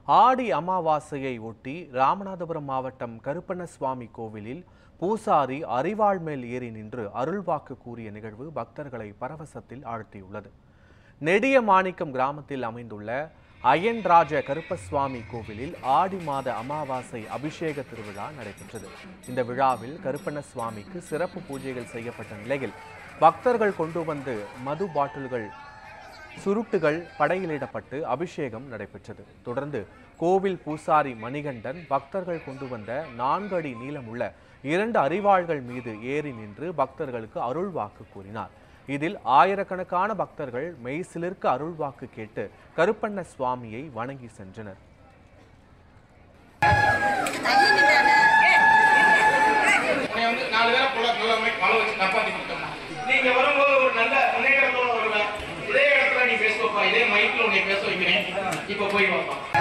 ஆடி அமாவாசையை ஒட்டி ராமநாதபுரம் மாவட்டம் கருப்பண்ணசுவாமி கோவிலில் பூசாரி அரிவாள் மேல் ஏறி நின்று அருள்வாக்கு கூறிய நிகழ்வு பக்தர்களை பரவசத்தில் ஆழ்த்தியுள்ளது நெடிய மாணிக்கம் கிராமத்தில் அமைந்துள்ள அயன்ராஜ கருப்பசுவாமி கோவிலில் ஆடி மாத அமாவாசை அபிஷேக திருவிழா நடைபெற்றது இந்த விழாவில் கருப்பண்ண சுவாமிக்கு சிறப்பு பூஜைகள் செய்யப்பட்ட நிலையில் பக்தர்கள் கொண்டு வந்து மது பாட்டில்கள் சுருட்டுகள் படையிலிடப்பட்டு அபிஷேகம் நடைபெற்றது தொடர்ந்து கோவில் பூசாரி மணிகண்டன் பக்தர்கள் கொண்டு வந்த நான்கு அடி நீளமுள்ள இரண்டு அரிவாள்கள் மீது ஏறி நின்று பக்தர்களுக்கு அருள்வாக்கு கூறினார் இதில் ஆயிரக்கணக்கான பக்தர்கள் மெய்சிலிர்க்க அருள்வாக்கு கேட்டு கருப்பண்ண சுவாமியை வணங்கி சென்றனர் உன்னை வந்து நாலு பேரை போல நல்ல மாதிரி மழை வச்சு காப்பாத்தி கொடுத்தோம்னா நீங்க வரும்போது ஒரு நல்ல முன்னேற்றத்தோட வருவேன் இதே இடத்துல நீ பேசுவப்பா இதே மைக்ல உன்னை பேச வைக்கிறேன் இப்ப போய் வாப்பா